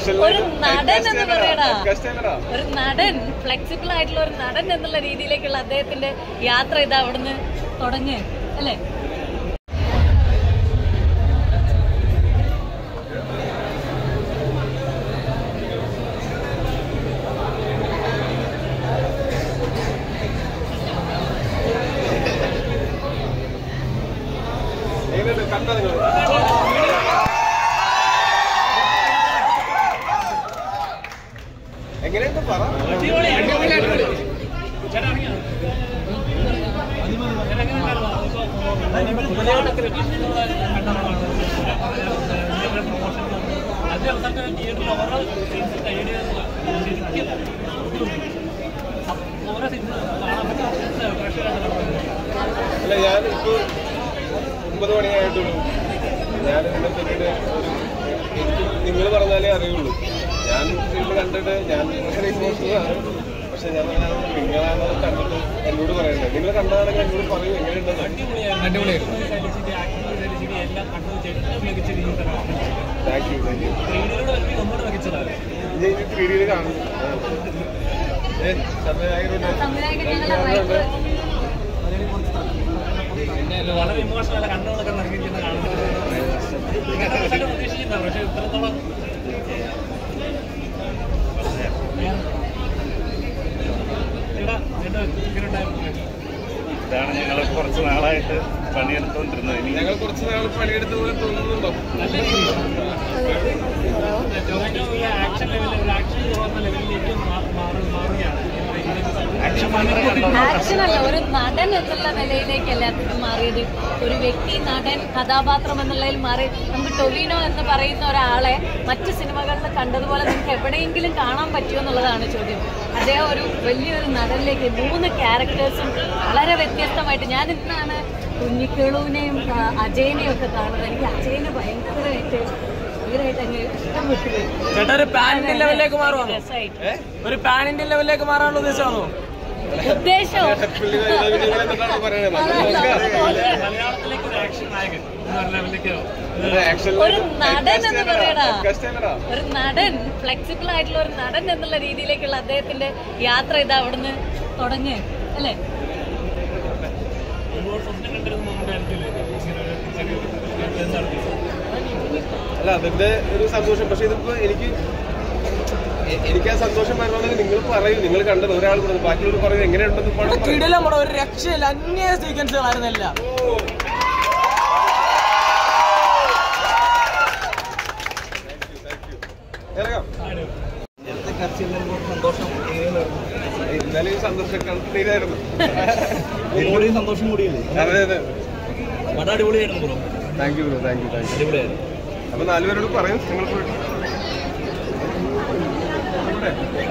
Special ഒരു നടൻ എന്ന് പറയടാ കസ്റ്റമറാ ഒരു നടൻ ഫ്ലെക്സിബിൾ ആയിട്ടുള്ള ഒരു നടൻ എന്നുള്ള രീതിയിലേക്കുള്ള അദ്ദേഹത്തിന്റെ യാത്ര ഇതാ അവിടുന്ന് തുടങ്ങ് അല്ലേ എങ്ങനെയുണ്ട് കണ്ടാ നിങ്ങൾ എങ്ങനെയുണ്ട് പറ അല്ല ഞാൻ ഇപ്പൊ ഒമ്പത് മണിയായിട്ടുള്ളൂ ഞാൻ ഇതിനെ പറ്റിയിട്ട് ഒരു എനിക്ക് നിങ്ങൾ പറഞ്ഞാലേ അറിയുള്ളൂ ഞാൻ ഫിലിം കണ്ടിട്ട് ഞാൻ ഭയങ്കര ഇമോഷണൽ ആണ് പക്ഷെ ഞാൻ അങ്ങനെ നിങ്ങളാണ് കണ്ടിട്ട് എന്നോട് പറയണ്ടേ നിങ്ങൾ കണ്ടതാണെങ്കിൽ എന്നോട് പറയൂ എങ്ങനെയുണ്ടെന്ന് താങ്ക് യു താങ്ക് യു ഞാൻ ഇത് ത്രീ ഡിയിൽ കാണുന്നു ഏ സമയമായിട്ടുണ്ട് സംവിധായകൻ ഞങ്ങളെ റൈറ്റർ വളരെ ഇമോഷണൽ കണ്ണുകളൊക്കെ നൽകിയിരിക്കുന്ന കാണുന്നത് പ്രതീക്ഷിക്കുന്ന പക്ഷെ ഇത്രത്തോളം ചേട്ടാ ചേട്ടാ ഇങ്ങനെ ഉണ്ടായിരുന്നു ഇതാണ് ഞങ്ങൾ കുറച്ച് നാളായിട്ട് പണിയെടുത്തുകൊണ്ടിരുന്നത് ഇനി ഞങ്ങൾ കുറച്ച് നാൾ പണിയെടുത്ത പോലെ തോന്നുന്നുണ്ടോ ടൊറാൻഡോ ഒരു ആക്ഷൻ ലെവലിൽ ഒരു ആക്ഷൻ തോന്നുന്ന ലെവലിലേക്ക് മാ- മാറി- മാറുകയാണ് ആക്ഷൻ മാത്രമേ കണ്ടുള്ളൂ ആക്ഷൻ അല്ല ഒരു നടൻ എന്നുള്ള നിലയിലേക്ക് എല്ലാത്തിനും മാറിയത് ഒരു വ്യക്തി നടൻ കഥാപാത്രം എന്നുള്ളതിൽ മാറി നമുക്ക് ടൊവിനോ എന്ന് പറയുന്ന ഒരാളെ മറ്റ് സിനിമകളിൽ കണ്ടതുപോലെ നമുക്ക് എവിടെയെങ്കിലും കാണാൻ പറ്റുമോ എന്നുള്ളതാണ് ചോദ്യം അദ്ദേഹം ഒരു വലിയൊരു നടനിലേക്ക് മൂന്ന് ക്യാരക്ടേഴ്സും വളരെ വ്യത്യസ്തമായിട്ട് ഞാൻ ഇന്നാണ് കുഞ്ഞിക്കേളുവിനെയും ആ, അജയനെയും ഒക്കെ കാണുന്നത് എനിക്ക് അജയനെ ഭയങ്കരമായിട്ട് ഭയങ്കരമായിട്ട് അങ്ങ് ഇഷ്ടപ്പെട്ടു പോയി. ചേട്ടാ ഒരു പാൻ ഇന്ത്യൻ ലെവലിലേക്ക് മാറുവാണോ രസമായിട്ട് ഒരു പാൻ ഇന്ത്യൻ ലെവലിലേക്ക് മാറാനുള്ള ഉദ്ദേശമാണോ ഉദ്ദേശം പുള്ളി നിങ്ങൾ എന്താണ് പറയണത് മലയാളത്തിലേക്ക് ഒരു ആക്ഷൻ നായകൻ എന്ന് പറഞ്ഞ ലെവലിലേക്ക് ആക്ഷൻ ഒരു നടൻ എന്ന് പറയടാ കസ്റ്റമറാ ഒരു നടൻ ഫ്ലെക്സിബിൾ ആയിട്ടുള്ള ഒരു നടൻ എന്നുള്ള രീതിയിലേക്കുള്ള അദ്ദേഹത്തിന്റെ യാത്ര ഇതാ അവിടുന്ന് തുടങ്ങ് അല്ലേ ഒരുപാട് സ്വപ്നം കണ്ടിരുന്ന നമ്മുടെ ആയിരിക്കില്ലേ ഇങ്ങനെ ഒരു ചെറിയ എന്താണ് അല്ല അതിന്റെ ഒരു സന്തോഷം പക്ഷെ ഇതിപ്പോ എനിക്ക് എ- എനിക്ക് ആ സന്തോഷം വരണമെങ്കിൽ നിങ്ങൾ പറയൂ നിങ്ങൾ കണ്ടത് ഒരാൾ പറഞ്ഞു ബാക്കിയുള്ളവർ പറയും എങ്ങനെയുണ്ടെന്ന് പടം പറയും. കിടിലം നമ്മുടെ ഒരു രക്ഷയില്ല അന്യ സീക്വൻസുകളായിരുന്നു എല്ലാം ഇറങ്ങാം ഇന്നലെ ഈ സന്തോഷം കണ്ടിട്ടായിരുന്നു സന്തോഷം കൂടിയില്ലേ അതെ അതെ വളരെ അടിപൊളിയായിരുന്നു bro thank you bro thank you thank you അടിപൊളിയായിരുന്നു അപ്പൊ നാലുപേരോട് പറയും നിങ്ങൾ പോയിട്ട് ഇവിടെ.